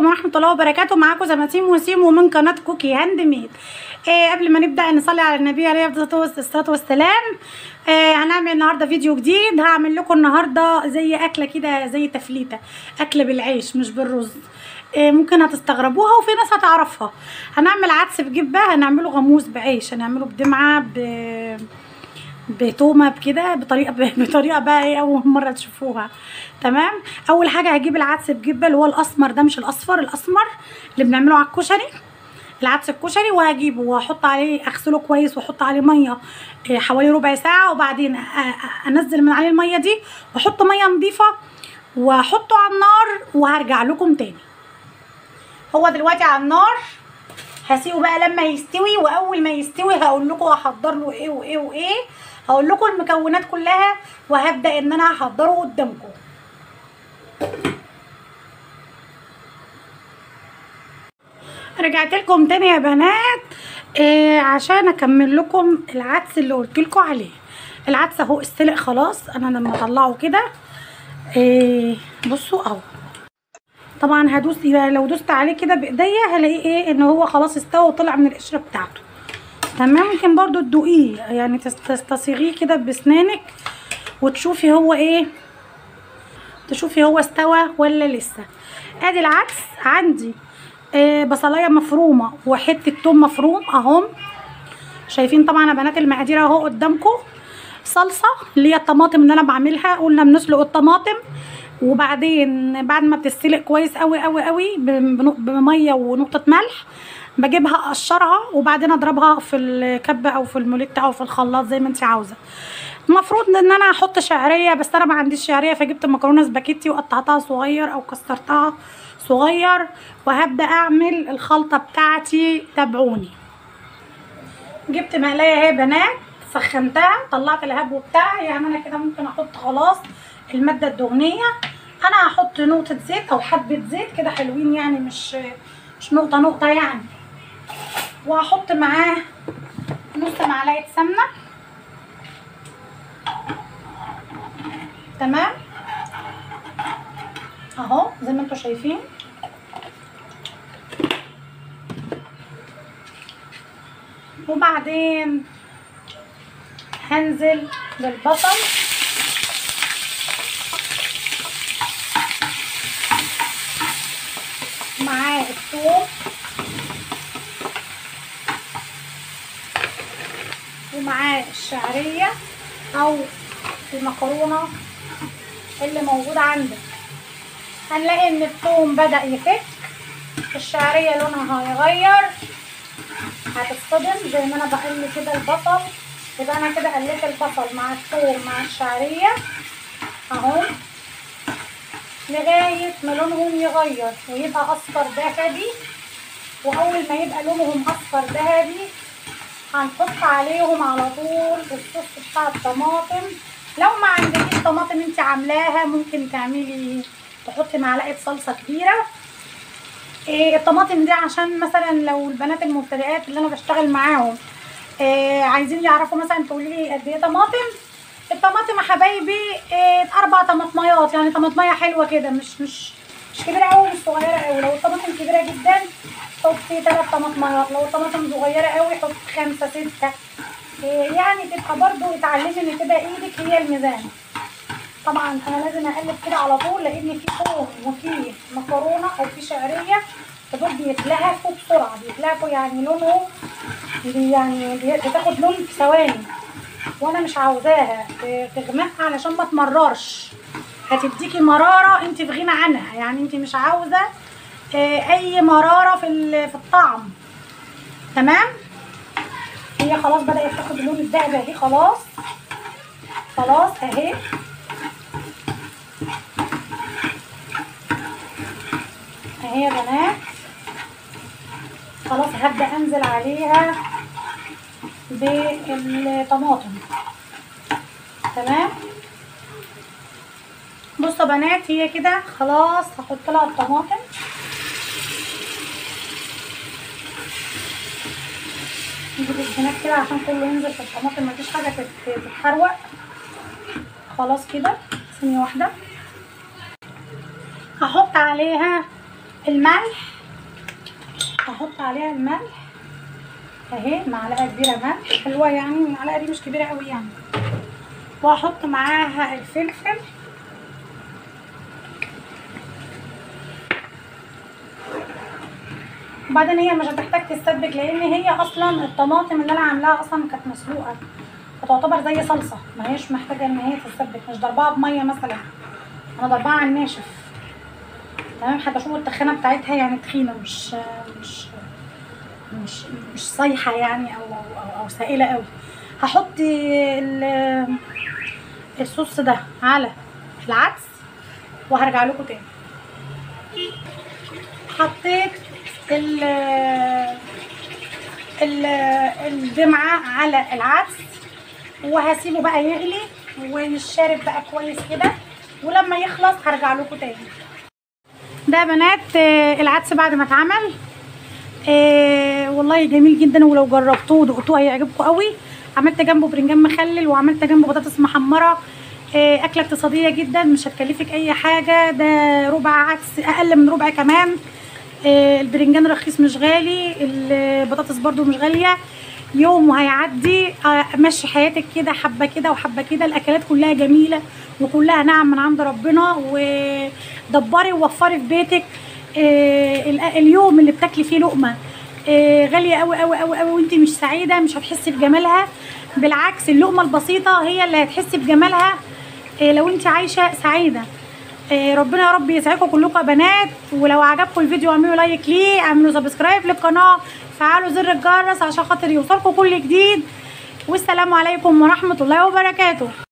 عليكم ورحمه الله وبركاته معاكم زماتيم وسيم ومن قناه كوكي هاند ميد إيه قبل ما نبدا نصلي على النبي عليه الصلاه والسلام إيه هنعمل النهارده فيديو جديد هعمل لكم النهارده زي اكله كده زي تفليته اكله بالعيش مش بالرز إيه ممكن هتستغربوها وفي ناس هتعرفها هنعمل عدس بجبه هنعمله غموس بعيش هنعمله بدمعه ب بتومه بكده بطريقه بطريقه بقى ايه اول مره تشوفوها تمام اول حاجه هجيب العدس بجبه اللي هو الاسمر ده مش الاصفر الاسمر اللي بنعمله على الكشري العدس الكشري وهجيبه واحط عليه اغسله كويس واحط عليه ميه إيه، حوالي ربع ساعه وبعدين أ- أ- انزل من عليه الميه دي واحط ميه نظيفه واحطه على النار وهرجع لكم تاني هو دلوقتي على النار هسيبه بقى لما يستوي واول ما يستوي هقول لكم هحضر له ايه وايه وايه هقول لكم المكونات كلها وهبدا ان انا هحضره قدامكم رجعت لكم تاني يا بنات إيه عشان اكمل لكم العدس اللي قلت لكم عليه العدس اهو استلق خلاص انا لما اطلعه كده إيه بصوا اهو طبعا هدوس لو دوست عليه كده بايديا هلاقيه ايه ان هو خلاص استوى وطلع من القشره بتاعته تمام ممكن برضو تدوقيه يعني تس- تستصيغيه كده باسنانك وتشوفي هو ايه تشوفي هو استوى ولا لسه ادي العدس عندي آه بصلايه مفرومه وحته توم مفروم اهم شايفين طبعا يا بنات المقادير اهو قدامكم صلصه اللي هي الطماطم اللي انا بعملها قلنا بنسلق الطماطم وبعدين بعد ما بتتسلق كويس قوي قوي قوي بن- بميه ونقطه ملح بجيبها اقشرها وبعدين اضربها في الكبه او في الموليتا او في الخلاط زي ما انت عاوزه المفروض ان انا احط شعريه بس انا ما عنديش شعريه فجبت مكرونه سباكيتي وقطعتها صغير او كسرتها صغير وهبدا اعمل الخلطه بتاعتي تابعوني جبت مقلايه اهي يا بنات سخنتها طلعت الهبو بتاعي يعني انا كده ممكن احط خلاص الماده الدهنيه انا هحط نقطه زيت او حبه زيت كده حلوين يعني مش مش نقطه نقطه يعني وهحط معاه نص معلقه سمنه تمام اهو زي ما انتم شايفين وبعدين هنزل بالبصل معاه الثوم ومعاه الشعرية أو المكرونة اللي موجودة عندك هنلاقي إن الثوم بدأ يفك الشعرية لونها هيغير هتتصدم زي ما أنا بقلي كده البصل يبقى أنا كده قليت البصل مع الثوم مع الشعرية أهو لغاية ما لونهم يغير ويبقى أصفر ذهبي وأول ما يبقى لونهم أصفر ذهبي هنحط عليهم على طول الصوص بتاع الطماطم لو ما عندكيش طماطم انت عاملاها ممكن تعملي تحطي معلقة صلصة كبيرة إيه الطماطم دي عشان مثلا لو البنات المبتدئات اللي انا بشتغل معاهم إيه عايزين يعرفوا مثلا تقولي لي قد ايه طماطم الطماطم يا حبايبي إيه اربع طماطميات يعني طماطميه حلوه كده مش مش مش كبيره قوي مش صغيره قوي لو الطماطم كبيره جدا حطي ثلاث طماطميات لو الطماطم صغيره قوي حطي خمسه سته إيه يعني تبقى برضو اتعلمي ان كده ايدك هي الميزان طبعا انا لازم اقلب كده على طول لان في ثوم وفي مكرونه او في شعريه فدول بيتلهفوا بسرعه بيتلهفوا يعني لونهم بي- يعني بي- بتاخد لون في ثواني وانا مش عاوزاها ت- تغمق علشان ما تمررش هتديكي مراره انت في غنى عنها يعني انت مش عاوزه آه، اي مراره في ال- في الطعم تمام هي خلاص بدات تاخد اللون الذهبي اهي خلاص خلاص اهي اهي يا بنات خلاص هبدا انزل عليها بالطماطم تمام بصوا يا بنات هي كده خلاص هحط لها الطماطم نجيب الجناب كده عشان كله ينزل في الطماطم مفيش حاجه تت- تتحروق خلاص كده ثانيه واحده هحط عليها الملح هحط عليها الملح اهي معلقه كبيره ملح حلوه يعني المعلقه دي مش كبيره قوي يعني وهحط معاها الفلفل وبعدين هي مش هتحتاج تتسبك لان هي اصلا الطماطم اللي انا عاملاها اصلا كانت مسلوقه فتعتبر زي صلصه ما هيش محتاجه ان هي تتسبك مش ضربها بميه مثلا انا ضربها على الناشف تمام حتى شوفوا التخانه بتاعتها يعني تخينه مش مش مش مش صيحه يعني او او, أو, أو سائله قوي هحط ال- الصوص ده على العدس وهرجع لكم تاني حطيت ال ال الدمعة على العدس وهسيبه بقى يغلي ويشرب بقى كويس كده ولما يخلص هرجع لكم تاني ده يا بنات آه، العدس بعد ما اتعمل آه والله جميل جدا ولو جربتوه ودقتوه هيعجبكم قوي عملت جنبه برنجان مخلل وعملت جنبه بطاطس محمره آه اكله اقتصاديه جدا مش هتكلفك اي حاجه ده ربع عدس اقل من ربع كمان آه البرنجان رخيص مش غالي البطاطس برضو مش غاليه يوم وهيعدي آه، مشي حياتك كده حبه كده وحبه كده الاكلات كلها جميله وكلها نعم من عند ربنا ودبري ووفري في بيتك آه، ال- اليوم اللي بتاكلي فيه لقمه آه، غاليه قوي قوي قوي قوي وانت مش سعيده مش هتحسي بجمالها بالعكس اللقمه البسيطه هي اللي هتحسي بجمالها آه، لو انت عايشه سعيده آه، ربنا يا رب يسعدكم كلكم يا بنات ولو عجبكم الفيديو اعملوا لايك ليه اعملوا سبسكرايب للقناه فعلوا زر الجرس عشان خاطر يوصلكم كل جديد والسلام عليكم ورحمه الله وبركاته